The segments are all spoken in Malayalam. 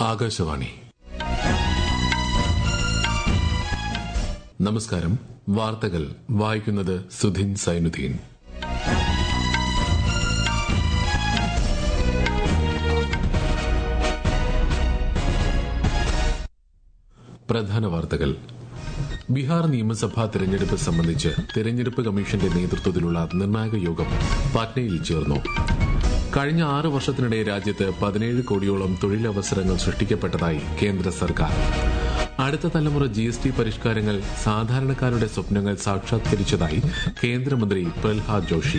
ആകാശവാണി നമസ്കാരം വാർത്തകൾ വായിക്കുന്നത് സുധിൻ സൈനുദ്ദീൻ പ്രധാന വാർത്തകൾ ബീഹാർ നിയമസഭാ തെരഞ്ഞെടുപ്പ് സംബന്ധിച്ച് തെരഞ്ഞെടുപ്പ് കമ്മീഷന്റെ നേതൃത്വത്തിലുള്ള നിർണായക യോഗം പാറ്റ്നയിൽ ചേർന്നു കഴിഞ്ഞ ആറ് വർഷത്തിനിടെ രാജ്യത്ത് പതിനേഴ് കോടിയോളം തൊഴിലവസരങ്ങൾ സൃഷ്ടിക്കപ്പെട്ടതായി കേന്ദ്ര സർക്കാർ അടുത്ത തലമുറ ജി എസ് ടി പരിഷ്കാരങ്ങൾ സാധാരണക്കാരുടെ സ്വപ്നങ്ങൾ സാക്ഷാത്കരിച്ചതായി കേന്ദ്രമന്ത്രി പ്രഹ്ലാദ് ജോഷി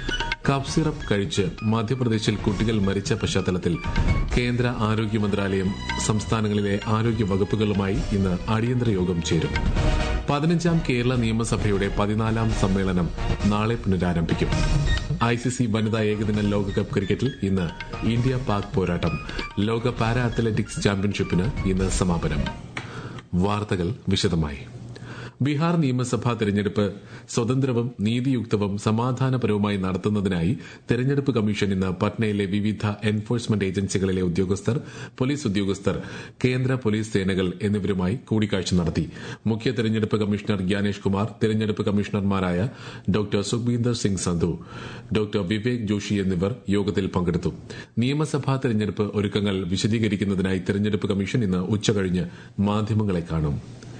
കഫ് സിറപ്പ് കഴിച്ച് മധ്യപ്രദേശിൽ കുട്ടികൾ മരിച്ച പശ്ചാത്തലത്തിൽ കേന്ദ്ര ആരോഗ്യ മന്ത്രാലയം സംസ്ഥാനങ്ങളിലെ ആരോഗ്യ വകുപ്പുകളുമായി ഇന്ന് അടിയന്തര യോഗം ചേരും പതിനഞ്ചാം കേരള നിയമസഭയുടെ പതിനാലാം സമ്മേളനം നാളെ പുനരാരംഭിക്കും ഐസിസി വനിതാ ഏകദിന ലോകകപ്പ് ക്രിക്കറ്റിൽ ഇന്ന് ഇന്ത്യ പാക് പോരാട്ടം ലോക പാരാ അത്ലറ്റിക്സ് ചാമ്പ്യൻഷിപ്പിന് ഇന്ന് സമാപനം വാർത്തകൾ വിശദമായി ബീഹാർ നിയമസഭാ തെരഞ്ഞെടുപ്പ് സ്വതന്ത്രവും നീതിയുക്തവും സമാധാനപരവുമായി നടത്തുന്നതിനായി തെരഞ്ഞെടുപ്പ് കമ്മീഷൻ ഇന്ന് പട്നയിലെ വിവിധ എൻഫോഴ്സ്മെന്റ് ഏജൻസികളിലെ ഉദ്യോഗസ്ഥർ പോലീസ് ഉദ്യോഗസ്ഥർ കേന്ദ്ര പോലീസ് സേനകൾ എന്നിവരുമായി കൂടിക്കാഴ്ച നടത്തി മുഖ്യ തെരഞ്ഞെടുപ്പ് കമ്മീഷണർ ഗ്യാനേഷ് കുമാർ തെരഞ്ഞെടുപ്പ് കമ്മീഷണർമാരായ ഡോക്ടർ സുഖ്ബീന്ദർ സിംഗ് സന്ധു ഡോക്ടർ വിവേക് ജോഷി എന്നിവർ യോഗത്തിൽ പങ്കെടുത്തു നിയമസഭാ തെരഞ്ഞെടുപ്പ് ഒരുക്കങ്ങൾ വിശദീകരിക്കുന്നതിനായി തെരഞ്ഞെടുപ്പ് കമ്മീഷൻ ഇന്ന് ഉച്ചകഴിഞ്ഞ് മാധ്യമങ്ങളെ കാണും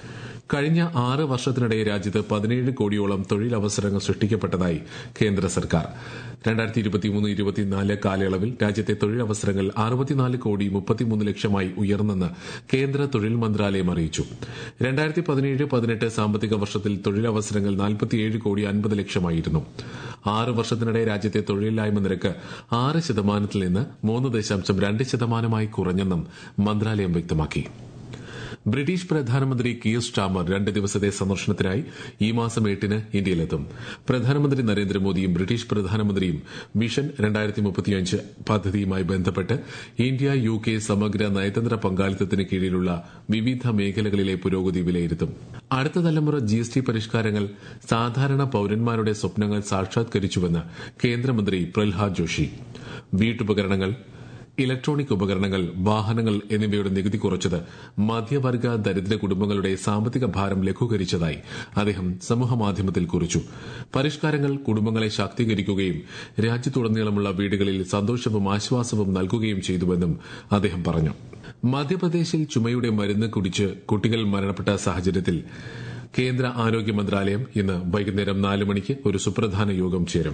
കഴിഞ്ഞ ആറ് വർഷത്തിനിടെ രാജ്യത്ത് പതിനേഴ് കോടിയോളം തൊഴിലവസരങ്ങൾ സൃഷ്ടിക്കപ്പെട്ടതായി കേന്ദ്ര സർക്കാർ രണ്ടായിരത്തി ഇരുപത്തിമൂന്ന് ഇരുപത്തിനാല് കാലയളവിൽ രാജ്യത്തെ തൊഴിലവസരങ്ങൾ അറുപത്തിനാല് കോടി മുപ്പത്തിമൂന്ന് ലക്ഷമായി ഉയർന്നെന്ന് കേന്ദ്ര തൊഴിൽ മന്ത്രാലയം അറിയിച്ചു രണ്ടായിരത്തി പതിനേഴ് പതിനെട്ട് സാമ്പത്തിക വർഷത്തിൽ തൊഴിലവസരങ്ങൾ നാൽപ്പത്തിയേഴ് കോടി അൻപത് ലക്ഷമായിരുന്നു ആറ് വർഷത്തിനിടെ രാജ്യത്തെ തൊഴിലില്ലായ്മ നിരക്ക് ആറ് ശതമാനത്തിൽ നിന്ന് മൂന്ന് ദശാംശം രണ്ട് ശതമാനമായി കുറഞ്ഞെന്നും മന്ത്രാലയം വ്യക്തമാക്കി ബ്രിട്ടീഷ് പ്രധാനമന്ത്രി കിയർ സ്റ്റാമർ രണ്ട് ദിവസത്തെ സന്ദർശനത്തിനായി ഈ മാസം എട്ടിന് ഇന്ത്യയിലെത്തും പ്രധാനമന്ത്രി നരേന്ദ്രമോദിയും ബ്രിട്ടീഷ് പ്രധാനമന്ത്രിയും മിഷൻ രണ്ടായിരത്തി മുപ്പത്തിയഞ്ച് പദ്ധതിയുമായി ബന്ധപ്പെട്ട് ഇന്ത്യ യു കെ സമഗ്ര നയതന്ത്ര പങ്കാളിത്തത്തിന് കീഴിലുള്ള വിവിധ മേഖലകളിലെ പുരോഗതി വിലയിരുത്തും അടുത്ത തലമുറ ജി എസ് ടി പരിഷ്കാരങ്ങൾ സാധാരണ പൌരന്മാരുടെ സ്വപ്നങ്ങൾ സാക്ഷാത്കരിച്ചുവെന്ന് കേന്ദ്രമന്ത്രി പ്രഹ്ലാദ് ജോഷി വീട്ടുപകരണങ്ങൾ ഇലക്ട്രോണിക് ഉപകരണങ്ങൾ വാഹനങ്ങൾ എന്നിവയുടെ നികുതി കുറച്ചത് മധ്യവർഗ ദരിദ്ര കുടുംബങ്ങളുടെ സാമ്പത്തിക ഭാരം ലഘൂകരിച്ചതായി അദ്ദേഹം സമൂഹമാധ്യമത്തിൽ കുറിച്ചു പരിഷ്കാരങ്ങൾ കുടുംബങ്ങളെ ശാക്തീകരിക്കുകയും രാജ്യത്തുടനീളമുള്ള വീടുകളിൽ സന്തോഷവും ആശ്വാസവും നൽകുകയും ചെയ്തുവെന്നും അദ്ദേഹം പറഞ്ഞു മധ്യപ്രദേശിൽ ചുമയുടെ മരുന്ന് കുടിച്ച് കുട്ടികൾ മരണപ്പെട്ട സാഹചര്യത്തിൽ കേന്ദ്ര ആരോഗ്യ മന്ത്രാലയം ഇന്ന് വൈകുന്നേരം നാല് മണിക്ക് ഒരു സുപ്രധാന യോഗം ചേരും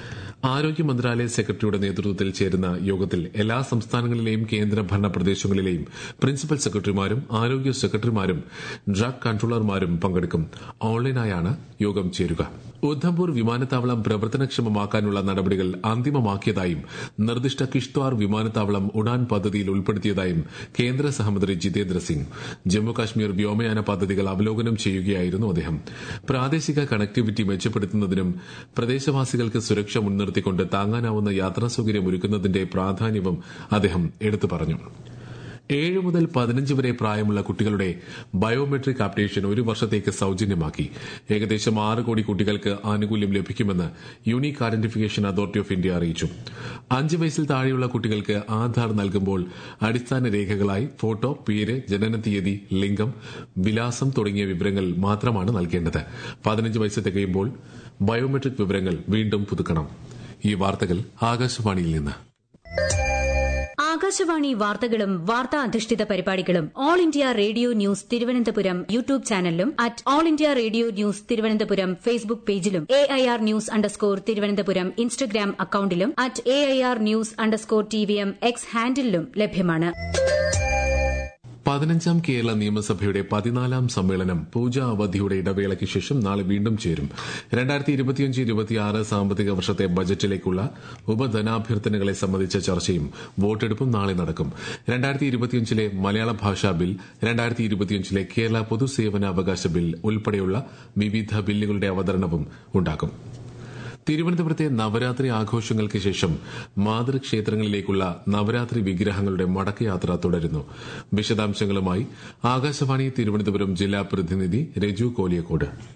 ആരോഗ്യ മന്ത്രാലയ സെക്രട്ടറിയുടെ നേതൃത്വത്തിൽ ചേരുന്ന യോഗത്തിൽ എല്ലാ സംസ്ഥാനങ്ങളിലെയും കേന്ദ്രഭരണ പ്രദേശങ്ങളിലെയും പ്രിൻസിപ്പൽ സെക്രട്ടറിമാരും ആരോഗ്യ സെക്രട്ടറിമാരും ഡ്രഗ് കൺട്രോളർമാരും പങ്കെടുക്കും ഓൺലൈനായാണ് യോഗം ചേരുക ഉദ്ധംപൂർ വിമാനത്താവളം പ്രവർത്തനക്ഷമമാക്കാനുള്ള നടപടികൾ അന്തിമമാക്കിയതായും നിർദ്ദിഷ്ട കിഷ്ത്വാർ വിമാനത്താവളം ഉഡാൻ പദ്ധതിയിൽ ഉൾപ്പെടുത്തിയതായും കേന്ദ്ര സഹമന്ത്രി ജിതേന്ദ്ര സിംഗ് ജമ്മുകാശ്മീർ വ്യോമയാന പദ്ധതികൾ അവലോകനം ചെയ്യുകയായിരുന്നു അദ്ദേഹം പ്രാദേശിക കണക്ടിവിറ്റി മെച്ചപ്പെടുത്തുന്നതിനും പ്രദേശവാസികൾക്ക് സുരക്ഷ മുൻനിർത്തിക്കൊണ്ട് താങ്ങാനാവുന്ന യാത്രാ സൌകര്യം ഒരുക്കുന്നതിന്റെ പ്രാധാന്യവും അദ്ദേഹം എടുത്തു പറഞ്ഞു ഏഴ് മുതൽ പതിനഞ്ച് വരെ പ്രായമുള്ള കുട്ടികളുടെ ബയോമെട്രിക് അപ്ഡേഷൻ ഒരു വർഷത്തേക്ക് സൌജന്യമാക്കി ഏകദേശം ആറ് കോടി കുട്ടികൾക്ക് ആനുകൂല്യം ലഭിക്കുമെന്ന് unique identification authority of India അറിയിച്ചു അഞ്ച് വയസ്സിൽ താഴെയുള്ള കുട്ടികൾക്ക് ആധാർ നൽകുമ്പോൾ അടിസ്ഥാന രേഖകളായി ഫോട്ടോ പേര് ജനനതീയതി ലിംഗം വിലാസം തുടങ്ങിയ വിവരങ്ങൾ മാത്രമാണ് നൽകേണ്ടത് പതിനഞ്ച് വയസ്സ് തികയുമ്പോൾ ബയോമെട്രിക് വിവരങ്ങൾ വീണ്ടും പുതുക്കണം ഈ വാർത്തകൾ ആകാശവാണിയിൽ നിന്ന് ആകാശവാണി വാർത്തകളും വാർത്താ അധിഷ്ഠിത പരിപാടികളും all India radio news Thiruvananthapuram YouTube ചാനലിലും at all India radio news Thiruvananthapuram Facebook പേജിലും A I R news underscore Thiruvananthapuram Instagram അക്കൌണ്ടിലും at A I R news underscore T V M X ഹാൻഡിലും ലഭ്യമാണ് പതിനഞ്ചാം കേരള നിയമസഭയുടെ പതിനാലാം സമ്മേളനം പൂജാ അവധിയുടെ ഇടവേളയ്ക്ക് ശേഷം നാളെ വീണ്ടും ചേരും രണ്ടായിരത്തി ഇരുപത്തിയഞ്ച് ഇരുപത്തിയാറ് സാമ്പത്തിക വർഷത്തെ ബജറ്റിലേക്കുള്ള ഉപധനാഭ്യർത്ഥനകളെ സംബന്ധിച്ച ചർച്ചയും വോട്ടെടുപ്പും നാളെ നടക്കും രണ്ടായിരത്തി ഇരുപത്തിയഞ്ചിലെ മലയാള ഭാഷാ ബിൽ രണ്ടായിരത്തി ഇരുപത്തിയഞ്ചിലെ കേരള പൊതുസേവന അവകാശ ബിൽ ഉൾപ്പെടെയുള്ള വിവിധ ബില്ലുകളുടെ അവതരണവും ഉണ്ടാകും തിരുവനന്തപുരത്തെ നവരാത്രി ആഘോഷങ്ങൾക്ക് ശേഷം മാതൃക്ഷേത്രങ്ങളിലേക്കുള്ള നവരാത്രി വിഗ്രഹങ്ങളുടെ മടക്കയാത്ര തുടരുന്നു വിശദാംശങ്ങളുമായി ആകാശവാണി തിരുവനന്തപുരം ജില്ലാ പ്രതിനിധി രജു കോലിയക്കോട്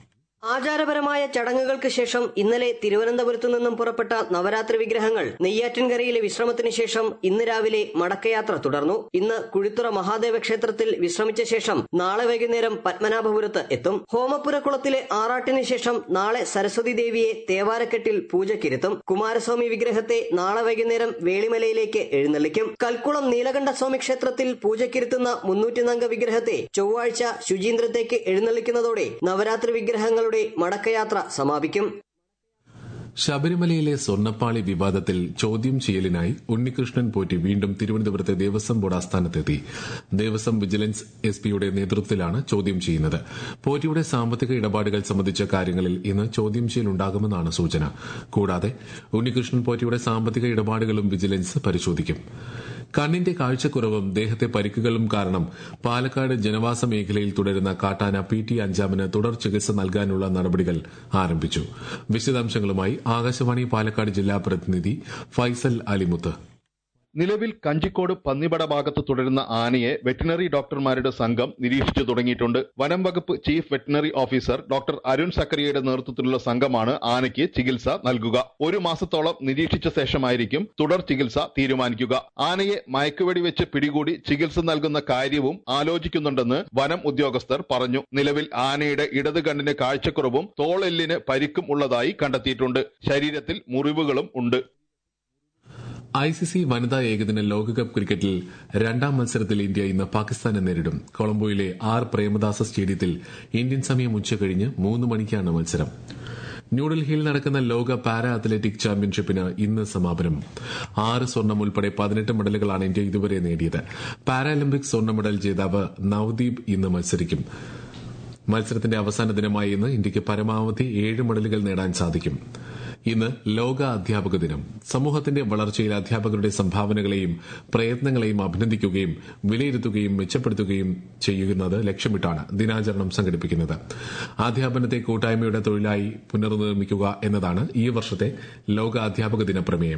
ആചാരപരമായ ചടങ്ങുകൾക്ക് ശേഷം ഇന്നലെ തിരുവനന്തപുരത്തു നിന്നും പുറപ്പെട്ട നവരാത്രി വിഗ്രഹങ്ങൾ നെയ്യാറ്റിൻകരയിലെ വിശ്രമത്തിന് ശേഷം ഇന്ന് രാവിലെ മടക്കയാത്ര തുടർന്നു ഇന്ന് കുഴിത്തുറ മഹാദേവ ക്ഷേത്രത്തിൽ വിശ്രമിച്ച ശേഷം നാളെ വൈകുന്നേരം പത്മനാഭപുരത്ത് എത്തും ഹോമപുരക്കുളത്തിലെ ആറാട്ടിന് ശേഷം നാളെ സരസ്വതി ദേവിയെ തേവാരക്കെട്ടിൽ പൂജയ്ക്കിരുത്തും കുമാരസ്വാമി വിഗ്രഹത്തെ നാളെ വൈകുന്നേരം വേളിമലയിലേക്ക് എഴുന്നള്ളിക്കും കൽക്കുളം നീലകണ്ഠസ്വാമി ക്ഷേത്രത്തിൽ പൂജയ്ക്കിരുത്തുന്ന മുന്നൂറ്റിനംഗ വിഗ്രഹത്തെ ചൊവ്വാഴ്ച ശുചീന്ദ്രത്തേക്ക് എഴുന്നള്ളിക്കുന്നതോടെ നവരാത്രി വിഗ്രഹങ്ങളുടെ മടക്കയാത്ര സമാപിക്കും ശബരിമലയിലെ സ്വർണ്ണപ്പാളി വിവാദത്തിൽ ചോദ്യം ചെയ്യലിനായി ഉണ്ണികൃഷ്ണൻ പോറ്റി വീണ്ടും തിരുവനന്തപുരത്തെ ദേവസ്വം ബോർഡ് ആസ്ഥാനത്തെത്തി ദേവസ്വം വിജിലൻസ് എസ് പിയുടെ നേതൃത്വത്തിലാണ് ചോദ്യം ചെയ്യുന്നത് പോറ്റിയുടെ സാമ്പത്തിക ഇടപാടുകൾ സംബന്ധിച്ച കാര്യങ്ങളിൽ ഇന്ന് ചോദ്യം ചെയ്യലുണ്ടാകുമെന്നാണ് സൂചന കൂടാതെ ഉണ്ണികൃഷ്ണൻ പോറ്റിയുടെ സാമ്പത്തിക ഇടപാടുകളും വിജിലൻസ് പരിശോധിക്കും കണ്ണിന്റെ കാഴ്ചക്കുറവും ദേഹത്തെ പരിക്കുകളും കാരണം പാലക്കാട് ജനവാസ മേഖലയിൽ തുടരുന്ന കാട്ടാന പി ടി അഞ്ചാമിന് തുടർ ചികിത്സ നൽകാനുള്ള നടപടികൾ ആരംഭിച്ചു വിശദാംശങ്ങളുമായി ആകാശവാണി പാലക്കാട് ജില്ലാ പ്രതിനിധി ഫൈസൽ അലിമുത്ത് നിലവിൽ കഞ്ചിക്കോട് പന്നിപട ഭാഗത്ത് തുടരുന്ന ആനയെ വെറ്റിനറി ഡോക്ടർമാരുടെ സംഘം നിരീക്ഷിച്ചു തുടങ്ങിയിട്ടുണ്ട് വനം വകുപ്പ് chief veterinary officer doctor Arun സക്കറിയയുടെ നേതൃത്വത്തിലുള്ള സംഘമാണ് ആനയ്ക്ക് ചികിത്സ നൽകുക ഒരു മാസത്തോളം നിരീക്ഷിച്ച ശേഷമായിരിക്കും തുടർ ചികിത്സ തീരുമാനിക്കുക ആനയെ മയക്കുവെടി വെച്ച് പിടികൂടി ചികിത്സ നൽകുന്ന കാര്യവും ആലോചിക്കുന്നുണ്ടെന്ന് വനം ഉദ്യോഗസ്ഥർ പറഞ്ഞു നിലവിൽ ആനയുടെ ഇടത് കണ്ണിന് കാഴ്ചക്കുറവും തോളെല്ലിന് പരിക്കും ഉള്ളതായി കണ്ടെത്തിയിട്ടുണ്ട് ശരീരത്തിൽ മുറിവുകളും ഉണ്ട് ഐ സി സി വനിതാ ഏകദിന ലോകകപ്പ് ക്രിക്കറ്റിൽ രണ്ടാം മത്സരത്തിൽ ഇന്ത്യ ഇന്ന് പാകിസ്ഥാനെ നേരിടും കൊളംബോയിലെ ആർ പ്രേമദാസ സ്റ്റേഡിയത്തിൽ ഇന്ത്യൻ സമയം ഉച്ചകഴിഞ്ഞ് മൂന്ന് മണിക്കാണ് മത്സരം ന്യൂഡൽഹിയിൽ നടക്കുന്ന ലോക പാരാ അത്ലറ്റിക് ചാമ്പ്യൻഷിപ്പിന് ഇന്ന് സമാപനം ആറ് സ്വർണം ഉൾപ്പെടെ പതിനെട്ട് മെഡലുകളാണ് ഇന്ത്യ ഇതുവരെ നേടിയത് പാരാലിമ്പിക്സ് സ്വർണ്ണ മെഡൽ ജേതാവ് നവദീപ് ഇന്ന് മത്സരിക്കും മത്സരത്തിന്റെ അവസാന ദിനമായ ഇന്ന് ഇന്ത്യയ്ക്ക് പരമാവധി ഏഴ് മെഡലുകൾ നേടാൻ സാധിക്കും ഇന്ന് ലോക അധ്യാപക ദിനം സമൂഹത്തിന്റെ വളർച്ചയിൽ അധ്യാപകരുടെ സംഭാവനകളെയും പ്രയത്നങ്ങളെയും അഭിനന്ദിക്കുകയും വിലയിരുത്തുകയും മെച്ചപ്പെടുത്തുകയും ചെയ്യുന്നത് ലക്ഷ്യമിട്ടാണ് ദിനാചരണം സംഘടിപ്പിക്കുന്നത് അധ്യാപനത്തെ കൂട്ടായ്മയുടെ തൊഴിലായി പുനർനിർമ്മിക്കുക എന്നതാണ് ഈ വർഷത്തെ ലോക അധ്യാപക ദിന പ്രമേയം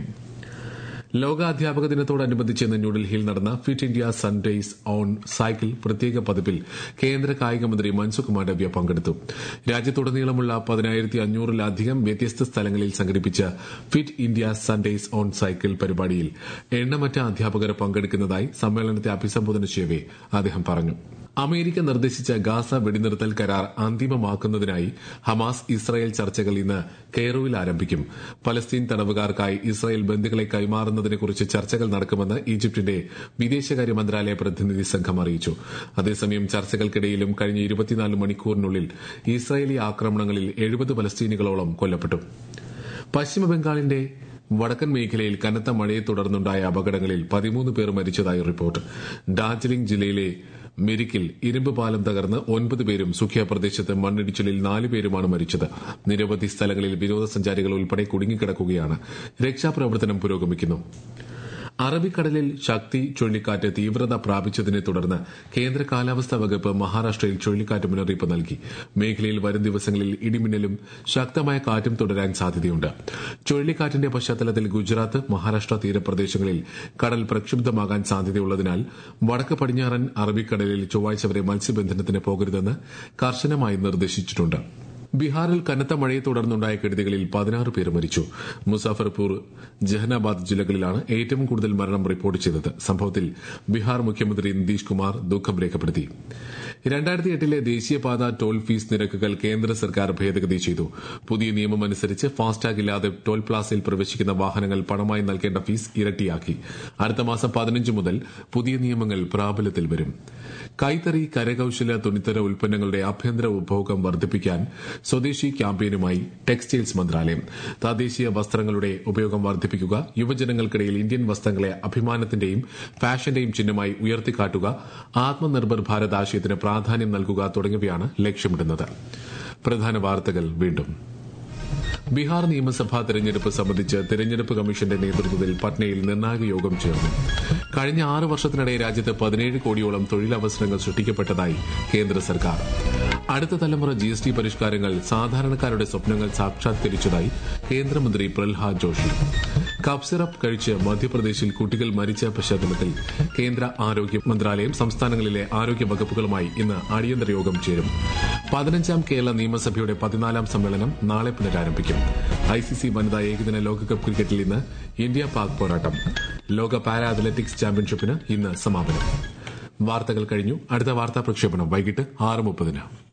ലോക അധ്യാപക ദിനത്തോടനുബന്ധിച്ച് ഇന്ന് ന്യൂഡൽഹിയിൽ നടന്ന fit India Sundays on cycle പ്രത്യേക പതിപ്പിൽ കേന്ദ്ര കായിക മന്ത്രി മൻസുഖ് മാണ്ഡവ്യ പങ്കെടുത്തു രാജ്യത്തുടനീളമുള്ള പതിനായിരത്തി അഞ്ഞൂറിലധികം വ്യത്യസ്ത സ്ഥലങ്ങളിൽ സംഘടിപ്പിച്ച fit India Sundays on cycle പരിപാടിയിൽ എണ്ണമറ്റ അധ്യാപകർ പങ്കെടുക്കുന്നതായി സമ്മേളനത്തെ അഭിസംബോധന ചെയ്യവെ അദ്ദേഹം പറഞ്ഞു അമേരിക്ക നിർദ്ദേശിച്ച ഗാസ വെടിനിർത്തൽ കരാർ അന്തിമമാക്കുന്നതിനായി ഹമാസ് ഇസ്രായേൽ ചർച്ചകൾ ഇന്ന് കെയ്റോയിൽ ആരംഭിക്കും പലസ്തീൻ തടവുകാർക്കായി ഇസ്രായേൽ ബന്ധുക്കളെ കൈമാറുന്നതിനെക്കുറിച്ച് ചർച്ചകൾ നടക്കുമെന്ന് ഈജിപ്തിന്റെ വിദേശകാര്യ മന്ത്രാലയ പ്രതിനിധി സംഘം അറിയിച്ചു അതേസമയം ചർച്ചകൾക്കിടയിലും കഴിഞ്ഞ ഇരുപത്തിനാല് മണിക്കൂറിനുള്ളിൽ ഇസ്രായേലി ആക്രമണങ്ങളിൽ എഴുപത് പലസ്തീനികളോളം കൊല്ലപ്പെട്ടു പശ്ചിമബംഗാളിന്റെ വടക്കൻ മേഖലയിൽ കനത്ത മഴയെ തുടർന്നുണ്ടായ അപകടങ്ങളിൽ പതിമൂന്ന് പേർ മരിച്ചതായി റിപ്പോർട്ട് ഡാർജിലിംഗ് ജില്ലയിലെ മിരിക്കിൽ ഇരുമ്പ് പാലം തകർന്ന് ഒൻപത് പേരും സുഖ്യ പ്രദേശത്ത് മണ്ണിടിച്ചിലിൽ നാല് പേരുമാണ് മരിച്ചത് നിരവധി സ്ഥലങ്ങളിൽ വിനോദസഞ്ചാരികൾ ഉൾപ്പെടെ കുടുങ്ങിക്കിടക്കുകയാണ് രക്ഷാപ്രവർത്തനം പുരോഗമിക്കുന്നു അറബിക്കടലിൽ ശക്തി ചുഴലിക്കാറ്റ് തീവ്രത പ്രാപിച്ചതിനെ തുടർന്ന് കേന്ദ്ര കാലാവസ്ഥാ വകുപ്പ് മഹാരാഷ്ട്രയിൽ ചുഴലിക്കാറ്റ് മുന്നറിയിപ്പ് നൽകി മേഖലയിൽ വരും ദിവസങ്ങളിൽ ഇടിമിന്നലും ശക്തമായ കാറ്റും തുടരാൻ സാധ്യതയുണ്ട് ചുഴലിക്കാറ്റിന്റെ പശ്ചാത്തലത്തിൽ ഗുജറാത്ത് മഹാരാഷ്ട്ര തീരപ്രദേശങ്ങളിൽ കടൽ പ്രക്ഷുബ്ധമാകാൻ സാധ്യതയുള്ളതിനാൽ വടക്ക് പടിഞ്ഞാറൻ അറബിക്കടലിൽ ചൊവ്വാഴ്ച വരെ മത്സ്യബന്ധനത്തിന് പോകരുതെന്ന് കർശനമായി നിർദ്ദേശിച്ചിട്ടുണ്ട് ബീഹാറിൽ കനത്ത മഴയെ തുടർന്നുണ്ടായ കെടുതികളിൽ പതിനാറ് പേർ മരിച്ചു മുസാഫർപൂർ ജഹനാബാദ് ജില്ലകളിലാണ് ഏറ്റവും കൂടുതൽ മരണം റിപ്പോർട്ട് ചെയ്തത് സംഭവത്തിൽ ബീഹാർ മുഖ്യമന്ത്രി നിതീഷ് കുമാർ ദുഃഖം രേഖപ്പെടുത്തി രണ്ടായിരത്തി എട്ടിലെ ദേശീയപാത ടോൾ ഫീസ് നിരക്കുകൾ കേന്ദ്ര സർക്കാർ ഭേദഗതി ചെയ്തു പുതിയ നിയമം അനുസരിച്ച് ഫാസ്ടാഗ് ഇല്ലാതെ ടോൾ പ്ലാസയിൽ പ്രവേശിക്കുന്ന വാഹനങ്ങൾ പണമായി നൽകേണ്ട ഫീസ് ഇരട്ടിയാക്കി അടുത്ത മാസം പതിനഞ്ച് മുതൽ പുതിയ നിയമങ്ങൾ പ്രാബല്യത്തിൽ വരും കൈത്തറി കരകൌശല തുണിത്തര ഉൽപ്പന്നങ്ങളുടെ ആഭ്യന്തര ഉപഭോഗം വർദ്ധിപ്പിക്കാൻ സ്വദേശി ക്യാമ്പയിനുമായി ടെക്സ്റ്റൈൽസ് മന്ത്രാലയം തദ്ദേശീയ വസ്ത്രങ്ങളുടെ ഉപയോഗം വർദ്ധിപ്പിക്കുക യുവജനങ്ങൾക്കിടയിൽ ഇന്ത്യൻ വസ്ത്രങ്ങളെ അഭിമാനത്തിന്റെയും ഫാഷന്റെയും ചിഹ്നമായി ഉയർത്തിക്കാട്ടുക ആത്മനിർഭർ ഭാരത് ആശയത്തിന് പ്രാധാന്യം നൽകുക തുടങ്ങിയവയാണ് ലക്ഷ്യമിടുന്നത് പ്രധാന വാർത്തകൾ വീണ്ടും ബീഹാർ നിയമസഭാ തെരഞ്ഞെടുപ്പ് സംബന്ധിച്ച് തെരഞ്ഞെടുപ്പ് കമ്മീഷന്റെ നേതൃത്വത്തിൽ പട്നയിൽ നിർണായക യോഗം ചേർന്നു കഴിഞ്ഞ ആറ് വർഷത്തിനിടെ രാജ്യത്ത് പതിനേഴ് കോടിയോളം തൊഴിലവസരങ്ങൾ സൃഷ്ടിക്കപ്പെട്ടതായി കേന്ദ്ര സർക്കാർ അടുത്ത തലമുറ ജി എസ് ടി പരിഷ്കാരങ്ങൾ സാധാരണക്കാരുടെ സ്വപ്നങ്ങൾ സാക്ഷാത്കരിച്ചതായി കേന്ദ്രമന്ത്രി പ്രഹ്ലാദ് ജോഷി കഫ് സിറപ്പ് കഴിച്ച് മധ്യപ്രദേശിൽ കുട്ടികൾ മരിച്ച പശ്ചാത്തലത്തിൽ കേന്ദ്ര ആരോഗ്യ മന്ത്രാലയം സംസ്ഥാനങ്ങളിലെ ആരോഗ്യ വകുപ്പുകളുമായി ഇന്ന് അടിയന്തര യോഗം ചേരും പതിനഞ്ചാം കേരള നിയമസഭയുടെ പതിനാലാം സമ്മേളനം നാളെ പുനരാരംഭിക്കും ഐസിസി വനിതാ ഏകദിന ലോകകപ്പ് ക്രിക്കറ്റിൽ ഇന്ന് ഇന്ത്യ പാക് പോരാട്ടം ലോക പാരാ അത്ലറ്റിക്സ് ചാമ്പ്യൻഷിപ്പിന് ഇന്ന് സമാപനം വാർത്തകൾ കഴിഞ്ഞു അടുത്ത വാർത്താ പ്രക്ഷേപണം വൈകിട്ട് ആറ് മുപ്പതിന്